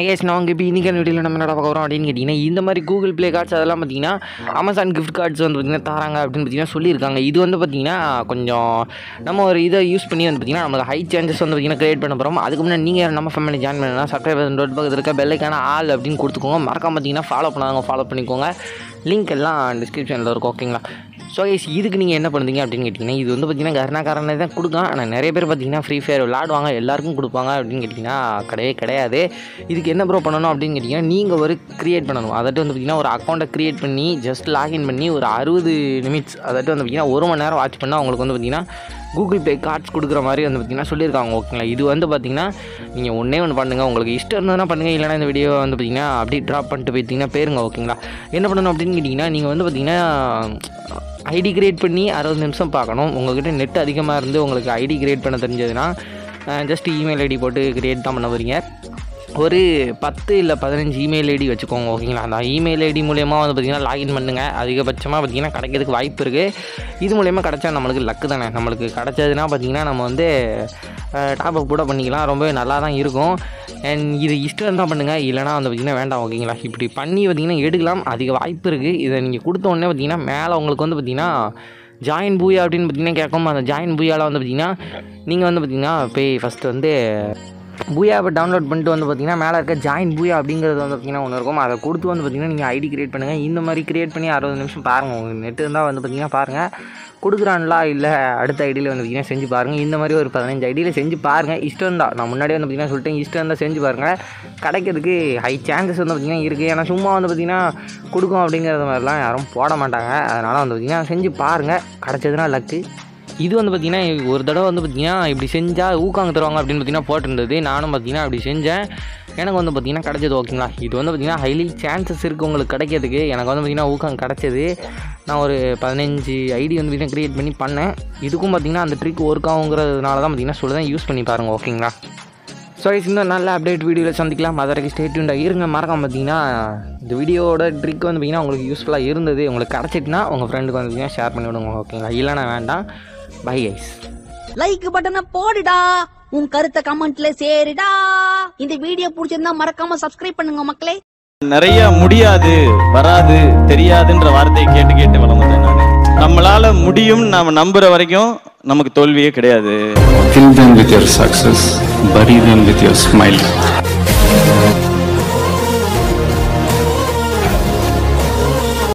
IS நான் இப்போ இன்றைக்கான வீடியோவில் நம்ம என்ன பார்க்க போகிறோம் அப்படின்னு கேட்டிங்கன்னா இந்த மாதிரி கூகுள் ப்ளே கார்ட்ஸ் அதெல்லாம் பார்த்தீங்கன்னா அமேசான் கிஃப்ட் கார்ட்ஸ் வந்து பார்த்திங்கன்னா தராங்க அப்படின்னு பார்த்தீங்கன்னா சொல்லியிருக்காங்க இது வந்து பார்த்திங்கன்னா கொஞ்சம் நம்ம ஒரு இதை யூஸ் பண்ணி வந்து பார்த்திங்கன்னா நமக்கு ஹை சான்சஸ் வந்து பார்த்திங்கன்னா கிரியேட் பண்ண போகிறோம் அதுக்கு முன்னாடி நீங்கள் நம்ம ஃபேமிலி ஜாயின் பண்ணா சப்ஸ்கிரைபர் டோட் பக்கத்தில் இருக்க பெல்லைக்கான ஆள் அப்படின்னு கொடுத்துக்கோங்க மறக்காம பார்த்தீங்கன்னா ஃபாலோ பண்ணாங்க ஃபாலோ பண்ணிக்கோங்க லிங்க் எல்லாம் டிஸ்கிரிப்ஷனில் இருக்கும் ஓகேங்களா ஸோ கைஸ் இதுக்கு நீங்கள் என்ன பண்ணுறீங்க அப்படின்னு கேட்டிங்கன்னா இது வந்து பார்த்தீங்கன்னா கருணாக்காரனே தான் கொடுக்கும் ஆனால் நிறைய பேர் பார்த்தீங்கன்னா ஃப்ரீ ஃபயர் விளாடுவாங்க எல்லாருக்கும் கொடுப்பாங்க அப்படின்னு கேட்டிங்கன்னா கிடையவே கிடையாது இதுக்கு என்ன ப்ரோ பண்ணணும் அப்படின்னு கேட்டிங்கன்னா நீங்கள் ஒரு க்ரியேட் பண்ணணும் அதாட்டு வந்து பார்த்திங்கன்னா ஒரு அக்கௌண்ட்டை க்ரியேட் பண்ணி ஜஸ்ட் லாகின் பண்ணி ஒரு அறுபது நிமிட்ஸ் அதாட்டு வந்து பார்த்திங்கன்னா ஒரு மணி நேரம் வாட்ச் பண்ணால் உங்களுக்கு வந்து பார்த்திங்கன்னா கூகுள் பே கார்ட்ஸ் கொடுக்குற மாதிரி வந்து பார்த்திங்கன்னா சொல்லியிருக்காங்க ஓகேங்களா இது வந்து பார்த்திங்கன்னா நீங்கள் ஒன்றே ஒன்று பண்ணுங்கள் உங்களுக்கு இஷ்டம் இருந்ததுன்னா பண்ணுங்கள் இல்லைனா இந்த வீடியோ வந்து பார்த்திங்கன்னா அப்படியே ட்ராப் பண்ணிட்டு போயிட்டீங்கன்னா பேருங்க ஓகேங்களா என்ன பண்ணணும் அப்படின்னு கேட்டிங்கன்னா நீங்கள் வந்து பார்த்திங்கன்னா ஐடி கிரியேட் பண்ணி அறுபது நிமிஷம் பார்க்கணும் உங்கள்கிட்ட நெட் அதிகமாக இருந்து உங்களுக்கு ஐடி கிரியேட் பண்ண தெரிஞ்சதுன்னா ஜஸ்ட் இமெயில் ஐடி போட்டு கிரியேட் தான் பண்ண போகிறீங்க ஒரு பத்து இல்லை பதினஞ்சு இமெயில் ஐடி வச்சுக்கோங்க ஓகேங்களா அந்த இமெயில் ஐடி மூலயமா வந்து பார்த்திங்கன்னா லாகின் பண்ணுங்கள் அதிகபட்சமாக பார்த்திங்கன்னா கிடைக்கிறதுக்கு வாய்ப்பு இருக்குது இது மூலயமா கிடச்சா நம்மளுக்கு லக்கு தானே நம்மளுக்கு கிடச்சதுன்னா பார்த்திங்கன்னா நம்ம வந்து டாப் அப் கூட பண்ணிக்கலாம் ரொம்பவே நல்லா தான் இருக்கும் அண்ட் இது இஷ்டம் தான் பண்ணுங்கள் இல்லைனா வந்து பார்த்திங்கன்னா வேண்டாம் ஓகேங்களா இப்படி பண்ணி பார்த்திங்கன்னா எடுக்கலாம் அதிக வாய்ப்பு இருக்குது இதை நீங்கள் கொடுத்த உடனே பார்த்திங்கன்னா மேலே உங்களுக்கு வந்து பார்த்திங்கன்னா ஜாயின் பூயா அப்படின்னு பார்த்தீங்கன்னா கேட்கும் அந்த ஜாயின் பூயாவில் வந்து பார்த்தீங்கன்னா நீங்கள் வந்து பார்த்தீங்கன்னா போய் ஃபஸ்ட்டு வந்து பூயா ஆப்பை டவுன்லோட் பண்ணிட்டு வந்து பார்த்தீங்கன்னா மேலே இருக்க ஜாயின் பூயா அப்படிங்கிறது வந்து பார்த்தீங்கன்னா ஒன்று இருக்கும் அதை கொடுத்து வந்து பார்த்தீங்கன்னா நீங்கள் ஐடி கிரியேட் பண்ணுங்கள் இந்த மாதிரி கிரியேட் பண்ணி அறுபது நிமிஷம் பாருங்கள் உங்களுக்கு நெட் இருந்தால் வந்து பார்த்தீங்கன்னா பாருங்கள் கொடுக்குறான்லா இல்லை அடுத்த ஐடியில் வந்து பார்த்தீங்கன்னா செஞ்சு பாருங்கள் இந்த மாதிரி ஒரு பதினஞ்சு ஐடியில் செஞ்சு பாருங்கள் இஷ்டம் தான் நான் முன்னாடியே வந்து பார்த்தீங்கன்னா சொல்லிட்டேன் இஷ்டம் இருந்தால் செஞ்சு பாருங்கள் கிடைக்கிறதுக்கு ஹை சான்சஸ் வந்து பார்த்தீங்கன்னா இருக்குது ஏன்னா சும்மா வந்து பார்த்தீங்கன்னா கொடுக்கும் அப்படிங்கிறது மாதிரிலாம் யாரும் போட மாட்டாங்க அதனால் வந்து பார்த்தீங்கன்னா செஞ்சு பாருங்கள் கிடச்சதுன்னா லக்கு இது வந்து பார்த்திங்கன்னா ஒரு தடவை வந்து பார்த்திங்கன்னா இப்படி செஞ்சால் ஊக்காங்க தருவாங்க அப்படின்னு பார்த்தீங்கன்னா போட்டிருந்தது நானும் பார்த்தீங்கன்னா அப்படி செஞ்சேன் எனக்கு வந்து பார்த்திங்கன்னா கிடச்சது ஓகேங்களா இது வந்து பார்த்திங்கன்னா ஹைலி சான்சஸ் இருக்குது உங்களுக்கு கிடைக்கிறதுக்கு எனக்கு வந்து பார்த்திங்கன்னா ஊக்கம் கிடச்சது நான் ஒரு பதினஞ்சு ஐடி வந்து பார்த்திங்கன்னா க்ரியேட் பண்ணி பண்ணேன் இதுக்கும் பார்த்திங்கன்னா அந்த ட்ரிக் ஒர்க் ஆகுங்கிறதுனால தான் பார்த்திங்கன்னா சொல்லுதான் யூஸ் பண்ணி பாருங்கள் ஓகேங்களா ஸோ இன்னும் நல்ல அப்டேட் வீடியோவில் சந்திக்கலாம் அது வரைக்கும் ஸ்டேட்யூண்டாக இருங்க மறக்காம பார்த்தீங்கன்னா இந்த வீடியோட ட்ரிக் வந்து பார்த்திங்கன்னா உங்களுக்கு யூஸ்ஃபுல்லாக இருந்தது உங்களுக்கு கிடச்சிட்டுனா உங்கள் ஃப்ரெண்டுக்கு வந்து பார்த்தீங்கன்னா ஷேர் பண்ணி விடுங்க ஓகேங்களா இல்லைனா வேண்டாம் பை கைஸ் லைக் பட்டனை போடுடா உன் கருத்தை கமெண்ட்ல சேருடா இந்த வீடியோ பிடிச்சிருந்தா மறக்காம சப்ஸ்கிரைப் பண்ணுங்க மக்களே நிறைய முடியாது வராது தெரியாதுன்ற வார்த்தையை கேட்டு கேட்டு வளர்ந்தேன் நான் நம்மளால முடியும் நாம நம்புற வரைக்கும் நமக்கு தோல்வியே கிடையாது Kill them with your success, bury them with your smile.